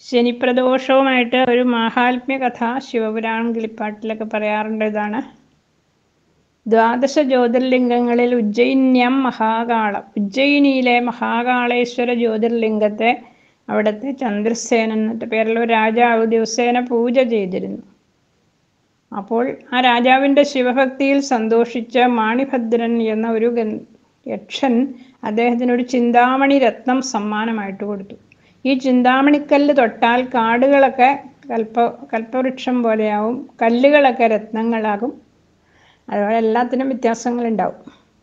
ശനിപ്രദോഷവുമായിട്ട് ഒരു മാഹാത്മ്യ കഥ ശിവപുരാണം കിളിപ്പാട്ടിലൊക്കെ പറയാറുണ്ട് ഇതാണ് ദ്വാദശ ജ്യോതിർലിംഗങ്ങളിൽ ഉജ്ജയിന്യം മഹാകാളം ഉജ്ജയിനിയിലെ മഹാകാളേശ്വര ജ്യോതിർലിംഗത്തെ അവിടുത്തെ ചന്ദ്രസേനൻ എന്നിട്ട് പേരുള്ള ഒരു രാജാവ് ദിവസേന പൂജ ചെയ്തിരുന്നു അപ്പോൾ ആ രാജാവിൻ്റെ ശിവഭക്തിയിൽ സന്തോഷിച്ച മാണിഭദ്രൻ എന്ന ഒരു ഗൻ- യക്ഷൻ അദ്ദേഹത്തിന് ഒരു ചിന്താമണി രത്നം സമ്മാനമായിട്ട് കൊടുത്തു ഈ ചിന്താമണിക്കല്ല് തൊട്ടാൽ കാടുകളൊക്കെ കൽപ്പ കൽപ്പവൃക്ഷം പോലെയാവും കല്ലുകളൊക്കെ രത്നങ്ങളാകും അതുപോലെ എല്ലാത്തിനും വ്യത്യാസങ്ങളുണ്ടാവും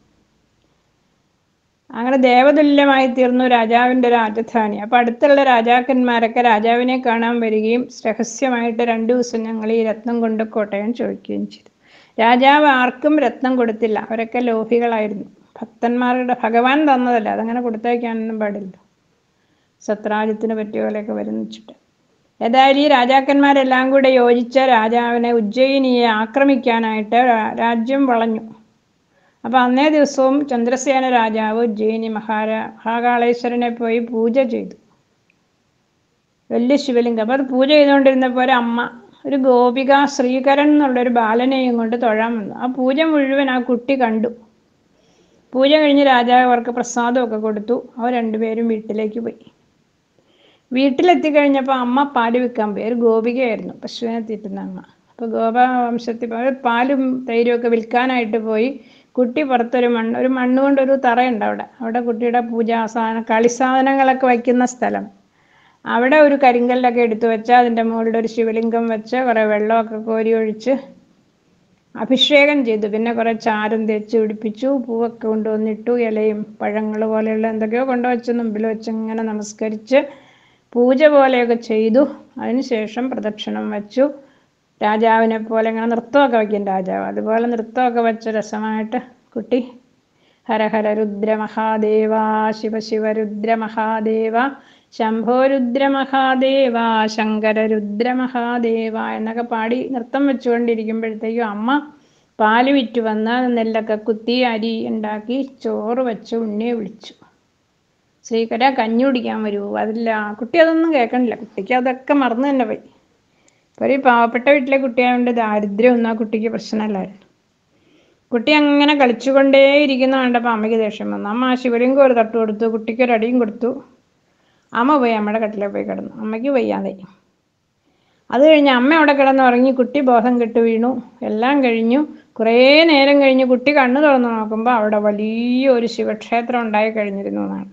അങ്ങനെ ദേവതുല്യമായി തീർന്നു രാജാവിൻ്റെ രാജധാനി അപ്പോൾ അടുത്തുള്ള രാജാക്കന്മാരൊക്കെ രാജാവിനെ കാണാൻ വരികയും രഹസ്യമായിട്ട് രണ്ടു ദിവസം ഞങ്ങൾ ഈ രത്നം കൊണ്ട് കോട്ടയം ചോദിക്കുകയും ചെയ്തു രാജാവ് ആർക്കും രത്നം കൊടുത്തില്ല അവരൊക്കെ ലോഭികളായിരുന്നു ഭക്തന്മാരുടെ ഭഗവാൻ തന്നതല്ല അതങ്ങനെ കൊടുത്തേക്കാനൊന്നും പാടില്ല സത്രാജിത്തിന് പറ്റിയ പോലെയൊക്കെ വരുന്നിച്ചിട്ട് ഏതായാലും ഈ രാജാക്കന്മാരെല്ലാം കൂടെ യോജിച്ച രാജാവിനെ ഉജ്ജയിനിയെ ആക്രമിക്കാനായിട്ട് രാ- രാജ്യം വളഞ്ഞു അപ്പോൾ അന്നേ ദിവസവും ചന്ദ്രസേന രാജാവ് ഉജ്ജയിനി മഹാരാ മഹാകാളേശ്വരനെ പോയി പൂജ ചെയ്തു വലിയ ശിവലിംഗം അപ്പോൾ അത് പൂജ ചെയ്തുകൊണ്ടിരുന്നപ്പോൾ ഒരു അമ്മ ഒരു ഗോപിക ശ്രീകരൻ എന്നുള്ളൊരു ബാലനെയും കൊണ്ട് തൊഴാൻ വന്നു ആ പൂജ മുഴുവൻ ആ കുട്ടി കണ്ടു പൂജ കഴിഞ്ഞ് രാജാവ് അവർക്ക് പ്രസാദമൊക്കെ കൊടുത്തു അവർ രണ്ടുപേരും വീട്ടിലേക്ക് പോയി വീട്ടിലെത്തി കഴിഞ്ഞപ്പോൾ അമ്മ പാല് വിൽക്കാൻ പോയി ഒരു ഗോപികയായിരുന്നു പശുവിനെ തീറ്റുന്ന അമ്മ അപ്പോൾ ഗോപവംശത്തിൽ പോയി പാലും തൈരും ഒക്കെ വിൽക്കാനായിട്ട് പോയി കുട്ടി പുറത്തൊരു മണ്ണ് ഒരു മണ്ണ് കൊണ്ടൊരു തറയുണ്ട് അവിടെ അവിടെ കുട്ടിയുടെ പൂജാ സാധന കളിസാധനങ്ങളൊക്കെ വയ്ക്കുന്ന സ്ഥലം അവിടെ ഒരു കരിങ്കല്ലൊക്കെ എടുത്തു വെച്ച് അതിൻ്റെ മുകളിൽ ഒരു ശിവലിംഗം വെച്ച് കുറേ വെള്ളമൊക്കെ കോരി ഒഴിച്ച് അഭിഷേകം ചെയ്തു പിന്നെ കുറേ ചാരം തേച്ച് പിടിപ്പിച്ചു പൂവൊക്കെ കൊണ്ടുവന്നിട്ടു ഇലയും പഴങ്ങൾ പോലെയുള്ള എന്തൊക്കെയോ കൊണ്ടുവച്ച് മുമ്പിൽ വെച്ച് ഇങ്ങനെ നമസ്കരിച്ച് പൂജ പോലെയൊക്കെ ചെയ്തു അതിനുശേഷം പ്രദക്ഷിണം വച്ചു രാജാവിനെ പോലെ ഇങ്ങനെ നൃത്തമൊക്കെ വയ്ക്കും രാജാവ് അതുപോലെ നൃത്തമൊക്കെ വെച്ച രസമായിട്ട് കുട്ടി ഹര ഹര രുദ്ര മഹാദേവ ശിവ ശിവ രുദ്ര മഹാദേവ ശംഭോ രുദ്ര മഹാദേവ ശങ്കര രുദ്ര മഹാദേവ എന്നൊക്കെ പാടി നൃത്തം വെച്ചുകൊണ്ടിരിക്കുമ്പോഴത്തേക്കും അമ്മ പാല് വിറ്റ് വന്ന് നെല്ലൊക്കെ കുത്തി അരി ഉണ്ടാക്കി ചോറ് വെച്ച് ഉണ്ണിയെ വിളിച്ചു ശ്രീകര കഞ്ഞി കുടിക്കാൻ വരൂ അതില്ല കുട്ടി അതൊന്നും കേൾക്കണില്ല കുട്ടിക്ക് അതൊക്കെ മറന്നു തന്നെ പോയി ഇപ്പോൾ ഒരു പാവപ്പെട്ട വീട്ടിലെ കുട്ടിയായതുകൊണ്ട് ദാരിദ്ര്യമൊന്നും ആ കുട്ടിക്ക് പ്രശ്നമല്ലായിരുന്നു കുട്ടി അങ്ങനെ കളിച്ചുകൊണ്ടേ ഇരിക്കുന്ന കണ്ടപ്പോൾ അമ്മയ്ക്ക് ദേഷ്യം വന്നു അമ്മ ആ ശിവലിംഗം ഒരു തട്ട് കൊടുത്തു കുട്ടിക്ക് ഒരു അടിയും കൊടുത്തു അമ്മ പോയി അമ്മയുടെ കട്ടിലെ പോയി കിടന്നു അമ്മയ്ക്ക് വയ്യാതെ അത് കഴിഞ്ഞ് അമ്മ അവിടെ കിടന്ന് ഉറങ്ങി കുട്ടി ബോധം കെട്ട് വീണു എല്ലാം കഴിഞ്ഞു കുറേ നേരം കഴിഞ്ഞ് കുട്ടി കണ്ണു തുറന്ന് നോക്കുമ്പോൾ അവിടെ വലിയൊരു ശിവക്ഷേത്രം ഉണ്ടായി കഴിഞ്ഞിരുന്നു എന്നാണ്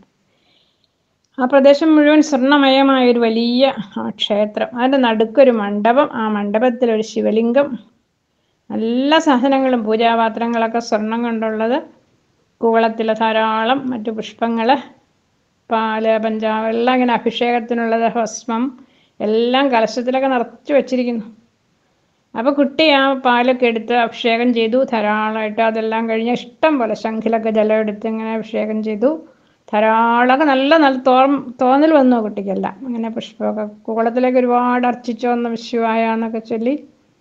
ആ പ്രദേശം മുഴുവൻ സ്വർണ്ണമയമായ ഒരു വലിയ ആ ക്ഷേത്രം അതിൻ്റെ നടുക്കൊരു മണ്ഡപം ആ മണ്ഡപത്തിൽ ഒരു ശിവലിംഗം നല്ല സാധനങ്ങളും പൂജാപാത്രങ്ങളൊക്കെ സ്വർണം കൊണ്ടുള്ളത് കൂവളത്തിൽ ധാരാളം മറ്റു പുഷ്പങ്ങൾ പാല് പഞ്ചാബ് എല്ലാം ഇങ്ങനെ അഭിഷേകത്തിനുള്ളത് ഭസ്മം എല്ലാം കലശത്തിലൊക്കെ നിറച്ച് വെച്ചിരിക്കുന്നു അപ്പോൾ കുട്ടി ആ പാലൊക്കെ എടുത്ത് അഭിഷേകം ചെയ്തു ധാരാളമായിട്ട് അതെല്ലാം കഴിഞ്ഞ് ഇഷ്ടം പോലെ ശംഖിലൊക്കെ ജലം എടുത്ത് ഇങ്ങനെ അഭിഷേകം ചെയ്തു ധാരാളമൊക്കെ നല്ല നല്ല തോ തോന്നൽ വന്നു കുട്ടിക്കെല്ലാം അങ്ങനെ പുഷ്പമൊക്കെ കൂളത്തിലേക്ക് ഒരുപാട് അർച്ചിച്ചു വന്ന വിശ്വായ എന്നൊക്കെ ചൊല്ലി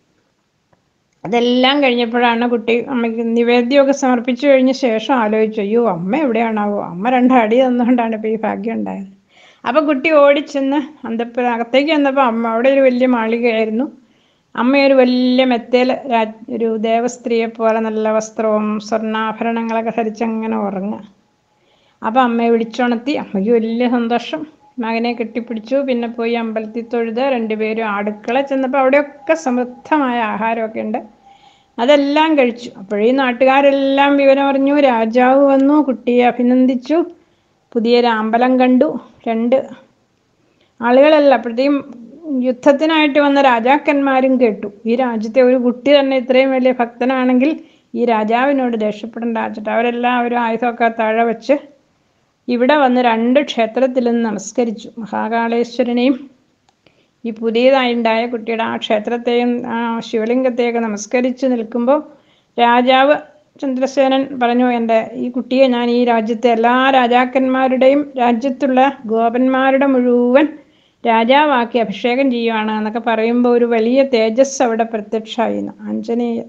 അതെല്ലാം കഴിഞ്ഞപ്പോഴാണ് കുട്ടി അമ്മയ്ക്ക് നിവേദ്യമൊക്കെ സമർപ്പിച്ചു കഴിഞ്ഞ ശേഷം ആലോചിച്ചു അയ്യോ അമ്മ എവിടെയാണാവോ അമ്മ രണ്ടടി തന്നുകൊണ്ടാണ് ഇപ്പോൾ ഈ ഭാഗ്യം ഉണ്ടായത് അപ്പോൾ കുട്ടി ഓടിച്ചെന്ന് അന്തപ്പുര അകത്തേക്ക് വന്നപ്പോൾ അമ്മ അവിടെ ഒരു വലിയ മാളികയായിരുന്നു അമ്മ ഒരു വലിയ മെത്തേൽ രാജ് ഒരു ദേവസ്ത്രീയെ പോലെ നല്ല വസ്ത്രവും സ്വർണ്ണാഭരണങ്ങളൊക്കെ ധരിച്ച് അങ്ങനെ ഉറങ്ങുക അപ്പോൾ അമ്മയെ വിളിച്ചുണർത്തി അമ്മയ്ക്ക് വലിയ സന്തോഷം മകനെ കെട്ടിപ്പിടിച്ചു പിന്നെ പോയി അമ്പലത്തിൽ തൊഴുത് രണ്ടുപേരും അടുക്കള ചെന്നപ്പോൾ അവിടെയൊക്കെ സമൃദ്ധമായ ആഹാരമൊക്കെ ഉണ്ട് അതെല്ലാം കഴിച്ചു അപ്പോഴേ നാട്ടുകാരെല്ലാം വിവരം അറിഞ്ഞു രാജാവ് വന്നു കുട്ടിയെ അഭിനന്ദിച്ചു പുതിയൊരു അമ്പലം കണ്ടു രണ്ട് ആളുകളല്ല അപ്പോഴത്തേക്കും യുദ്ധത്തിനായിട്ട് വന്ന രാജാക്കന്മാരും കേട്ടു ഈ രാജ്യത്തെ ഒരു കുട്ടി തന്നെ ഇത്രയും വലിയ ഭക്തനാണെങ്കിൽ ഈ രാജാവിനോട് ദേഷ്യപ്പെടേണ്ട വെച്ചിട്ട് അവരെല്ലാവരും ആയുധമൊക്കെ താഴെ വെച്ച് ഇവിടെ വന്ന് രണ്ട് ക്ഷേത്രത്തിലും നമസ്കരിച്ചു മഹാകാളേശ്വരനെയും ഈ പുതിയതായുണ്ടായ കുട്ടിയുടെ ആ ക്ഷേത്രത്തെയും ആ ശിവലിംഗത്തെയൊക്കെ നമസ്കരിച്ച് നിൽക്കുമ്പോൾ രാജാവ് ചന്ദ്രസേനൻ പറഞ്ഞു എൻ്റെ ഈ കുട്ടിയെ ഞാൻ ഈ രാജ്യത്തെ എല്ലാ രാജാക്കന്മാരുടെയും രാജ്യത്തുള്ള ഗോപന്മാരുടെ മുഴുവൻ രാജാവാക്കി അഭിഷേകം ചെയ്യുവാണ് എന്നൊക്കെ പറയുമ്പോൾ ഒരു വലിയ തേജസ് അവിടെ പ്രത്യക്ഷമായിരുന്നു ആഞ്ജനേയൻ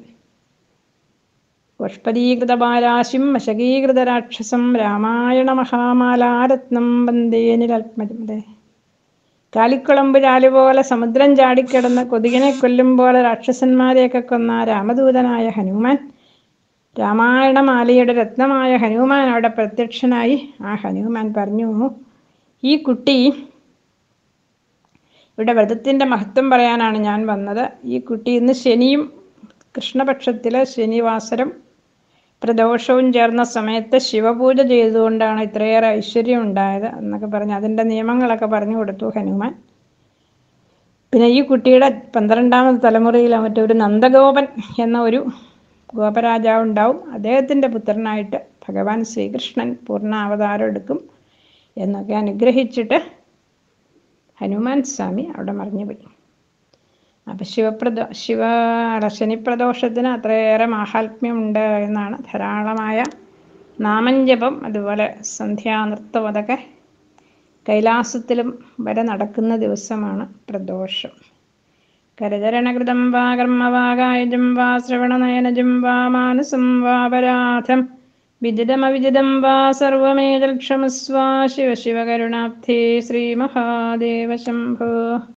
പുഷ്പരീകൃതബാലാശിം വശകീകൃതരാക്ഷസം രാമായണ മഹാമാലാരത്നം വന്ദേ നിരത്മജം കാലിക്കുളമ്പ് ചാലുപോലെ സമുദ്രം ചാടിക്കിടന്ന് കൊതുകിനെ കൊല്ലും പോലെ രാക്ഷസന്മാരെയൊക്കെ കൊന്ന രാമദൂതനായ ഹനുമാൻ രാമായണമാലയുടെ രത്നമായ ഹനുമാൻ അവിടെ പ്രത്യക്ഷനായി ആ ഹനുമാൻ പറഞ്ഞു ഈ കുട്ടി ഇവിടെ വ്രതത്തിൻ്റെ മഹത്വം പറയാനാണ് ഞാൻ വന്നത് ഈ കുട്ടി ഇന്ന് ശനിയും കൃഷ്ണപക്ഷത്തിലെ ശനിവാസരം പ്രദോഷവും ചേർന്ന സമയത്ത് ശിവപൂജ ചെയ്തുകൊണ്ടാണ് ഇത്രയേറെ ഐശ്വര്യം ഉണ്ടായത് എന്നൊക്കെ പറഞ്ഞ് അതിൻ്റെ നിയമങ്ങളൊക്കെ പറഞ്ഞു കൊടുത്തു ഹനുമാൻ പിന്നെ ഈ കുട്ടിയുടെ പന്ത്രണ്ടാമത് തലമുറയിൽ മറ്റൊരു നന്ദഗോപൻ എന്ന ഒരു ഗോപരാജാവ് ഉണ്ടാവും അദ്ദേഹത്തിൻ്റെ പുത്രനായിട്ട് ഭഗവാൻ ശ്രീകൃഷ്ണൻ പൂർണ്ണ അവതാരം എടുക്കും എന്നൊക്കെ അനുഗ്രഹിച്ചിട്ട് ഹനുമാൻ സ്വാമി അവിടെ മറിഞ്ഞുപോയി അപ്പം ശിവപ്രദോ ശിവ അല്ല, ശനിപ്രദോഷത്തിന് അത്രയേറെ മാഹാത്മ്യമുണ്ട് എന്നാണ് ധാരാളമായ നാമഞ്ജപം അതുപോലെ സന്ധ്യാനൃത്തം അതൊക്കെ കൈലാസത്തിലും വരെ നടക്കുന്ന ദിവസമാണ് പ്രദോഷം കരചരണകൃതം വാ കർമ്മവാകായജം വാ ശ്രവണനയനജം വാ മാനസം വാ പരാധം വിദിതമവിദിതം വാ സർവമേതൽക്ഷമസ്വാ ശിവ ശിവകരുണാബ്ധേ ശ്രീമഹാദേവ ശംഭോ